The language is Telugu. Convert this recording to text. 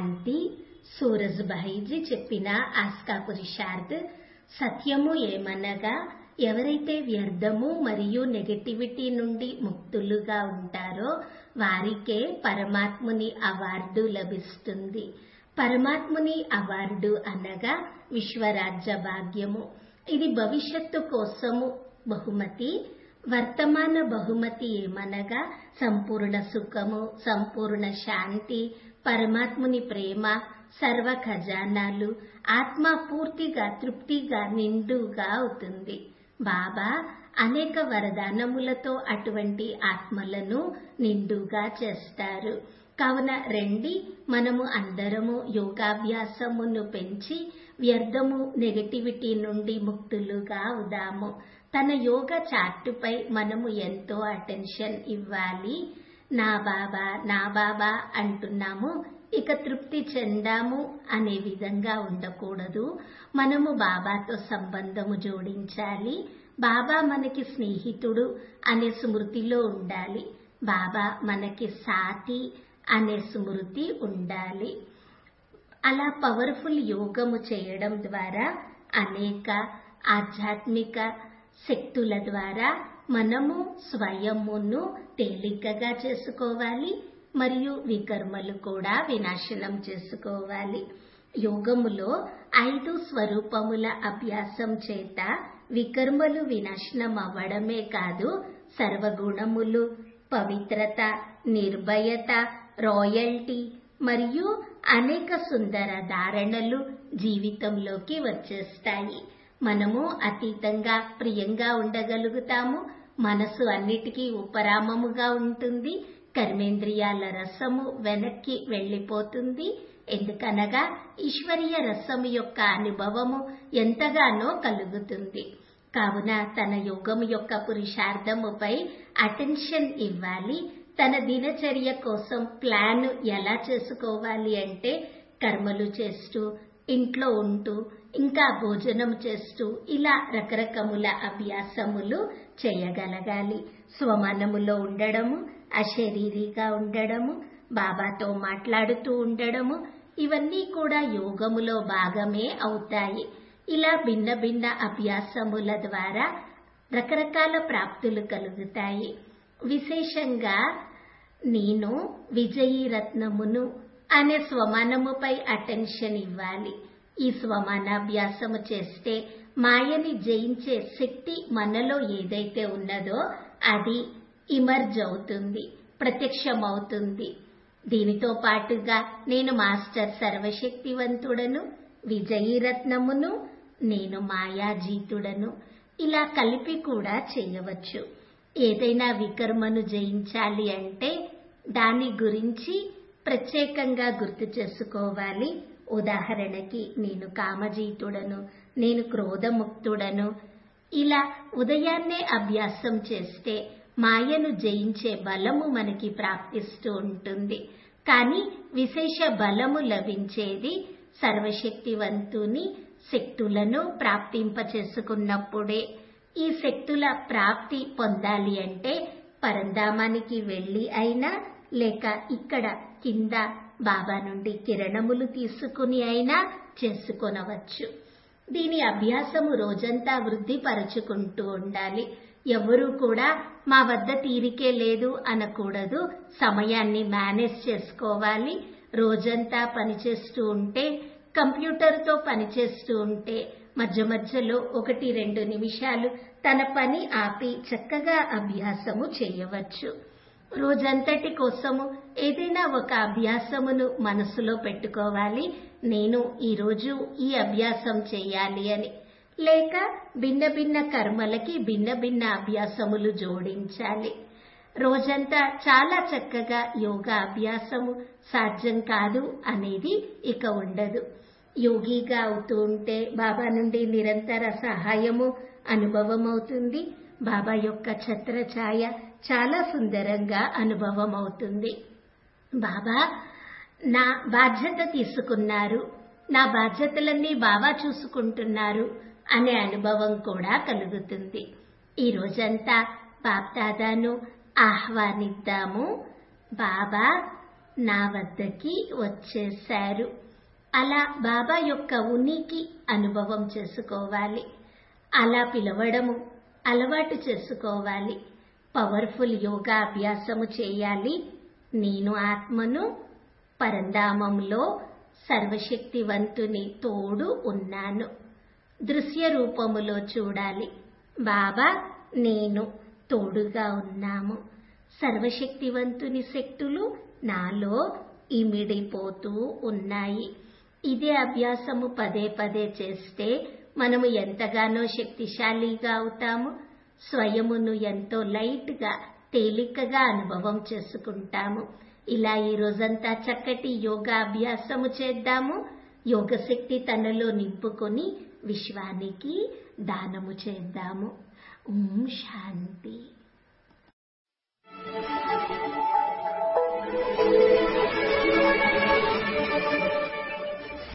శాంతి సూరజ్భాయిజీ చెప్పిన ఆస్కా పురుషార్థ్ సత్యము ఏమనగా ఎవరైతే వ్యర్థము మరియు నెగటివిటీ నుండి ముక్తులుగా ఉంటారో వారికే పరమాత్ముని అవార్డు లభిస్తుంది పరమాత్ముని అవార్డు అనగా విశ్వరాజ్య భాగ్యము ఇది భవిష్యత్తు కోసము బహుమతి వర్తమాన బహుమతి ఏమనగా సంపూర్ణ సుఖము సంపూర్ణ శాంతి పరమాత్ముని ప్రేమ సర్వ ఖజానాలు ఆత్మ పూర్తిగా తృప్తిగా నిండుగా అవుతుంది బాబా అనేక వరదానములతో అటువంటి ఆత్మలను నిండుగా చేస్తారు కావున రండి మనము అందరము యోగాభ్యాసమును పెంచి వ్యర్థము నెగటివిటీ నుండి ముక్తులుగా అవుదాము తన యోగ చార్టుపై మనము ఎంతో అటెన్షన్ ఇవ్వాలి నా బాబా నా బాబా అంటున్నాము ఇక తృప్తి చెందాము అనే విధంగా ఉండకూడదు మనము బాబాతో సంబంధము జోడించాలి బాబా మనకి స్నేహితుడు అనే స్మృతిలో ఉండాలి బాబా మనకి సాటి అనే స్మృతి ఉండాలి అలా పవర్ఫుల్ యోగము చేయడం ద్వారా అనేక ఆధ్యాత్మిక శక్తుల ద్వారా మనము స్వయమును తేలికగా చేసుకోవాలి మరియు వికర్మలు కూడా వినాశనం చేసుకోవాలి యోగములో ఐదు స్వరూపముల అభ్యాసం చేత వికర్మలు వినాశనం అవ్వడమే కాదు సర్వగుణములు పవిత్రత నిర్భయత రాయల్టీ మరియు అనేక సుందర ధారణలు జీవితంలోకి వచ్చేస్తాయి మనము అతీతంగా ప్రియంగా ఉండగలుగుతాము మనసు అన్నిటికీ ఉపరామముగా ఉంటుంది కర్మేంద్రియాల రసము వెనక్కి వెళ్లిపోతుంది ఎందుకనగా ఈశ్వరీయ రసము యొక్క అనుభవము ఎంతగానో కలుగుతుంది కావున తన యోగము యొక్క పురుషార్థముపై అటెన్షన్ ఇవ్వాలి తన దినచర్య కోసం ప్లాన్ ఎలా చేసుకోవాలి అంటే కర్మలు చేస్తూ ఇంట్లో ఉంటూ ఇంకా భోజనం చేస్తూ ఇలా రకరకముల అభ్యాసములు చేయగలగాలి స్వమానములో ఉండడము అశరీరిగా ఉండడము బాబాతో మాట్లాడుతూ ఉండడము ఇవన్నీ కూడా యోగములో భాగమే అవుతాయి ఇలా భిన్న భిన్న అభ్యాసముల ద్వారా రకరకాల ప్రాప్తులు కలుగుతాయి విశేషంగా నేను విజయీ రత్నమును అనే స్వమానముపై అటెన్షన్ ఇవ్వాలి ఈ స్వమానాభ్యాసము చేస్తే మాయని జయించే శక్తి మనలో ఏదైతే ఉన్నదో అది ఇమర్జ్ అవుతుంది ప్రత్యక్షమవుతుంది దీనితో పాటుగా నేను మాస్టర్ సర్వశక్తివంతుడను విజయీరత్నమును నేను మాయాజీతుడను ఇలా కలిపి కూడా చేయవచ్చు ఏదైనా వికర్మను జయించాలి అంటే దాని గురించి ప్రత్యేకంగా గుర్తు చేసుకోవాలి ఉదాహరణకి నేను కామజీతుడను నేను క్రోధముక్తుడను ఇలా ఉదయాన్నే అభ్యాసం చేస్తే మాయను జయించే బలము మనకి ప్రాప్తిస్తూ ఉంటుంది కానీ విశేష బలము లభించేది సర్వశక్తివంతుని శక్తులను ప్రాప్తింపచేసుకున్నప్పుడే ఈ శక్తుల ప్రాప్తి పొందాలి అంటే పరంధామానికి వెళ్ళి అయినా లేక ఇక్కడ కింద బాబా నుండి కిరణములు తీసుకుని అయినా చేసుకొనవచ్చు దీని అభ్యాసము రోజంతా వృద్ధిపరచుకుంటూ ఉండాలి ఎవరూ కూడా మా వద్ద తీరికే లేదు అనకూడదు సమయాన్ని మేనేజ్ చేసుకోవాలి రోజంతా పనిచేస్తూ ఉంటే కంప్యూటర్తో పనిచేస్తూ ఉంటే మధ్య మధ్యలో ఒకటి రెండు నిమిషాలు తన పని ఆపి చక్కగా అభ్యాసము చేయవచ్చు రోజంతటి కోసము ఏదైనా ఒక అభ్యాసమును మనసులో పెట్టుకోవాలి నేను ఈరోజు ఈ అభ్యాసం చేయాలి అని లేక భిన్న భిన్న కర్మలకి భిన్న భిన్న అభ్యాసములు జోడించాలి రోజంతా చాలా చక్కగా యోగా అభ్యాసము సాధ్యం కాదు అనేది ఇక ఉండదు యోగిగా అవుతూ ఉంటే బాబా నుండి నిరంతర సహాయము అనుభవం అవుతుంది బాబా యొక్క ఛత్రఛాయ చాలా సుందరంగా అనుభవం అవుతుంది బాబా నా బాధ్యత తీసుకున్నారు నా బాధ్యతలన్నీ బాబా చూసుకుంటున్నారు అనే అనుభవం కూడా కలుగుతుంది ఈ రోజంతా బాప్దాదాను ఆహ్వానిద్దాము బాబా నా వద్దకి వచ్చేశారు అలా బాబా యొక్క ఉనికి అనుభవం చేసుకోవాలి అలా పిలవడము అలవాటు చేసుకోవాలి పవర్ఫుల్ యోగా అభ్యాసము చేయాలి నేను ఆత్మను పరంధామంలో సర్వశక్తివంతుని తోడు ఉన్నాను దృశ్య రూపములో చూడాలి బాబా నేను తోడుగా ఉన్నాము సర్వశక్తివంతుని శక్తులు నాలో ఇమిడిపోతూ ఉన్నాయి ఇదే అభ్యాసము పదే పదే చేస్తే మనము ఎంతగానో శక్తిశాలిగా అవుతాము స్వయమును ఎంతో లైట్గా తేలికగా అనుభవం చేసుకుంటాము ఇలా ఈ రోజంతా చక్కటి యోగా అభ్యాసము చేద్దాము యోగశక్తి తనలో నింపుకొని విశ్వానికి దానము చేద్దాము ఓం శాంతి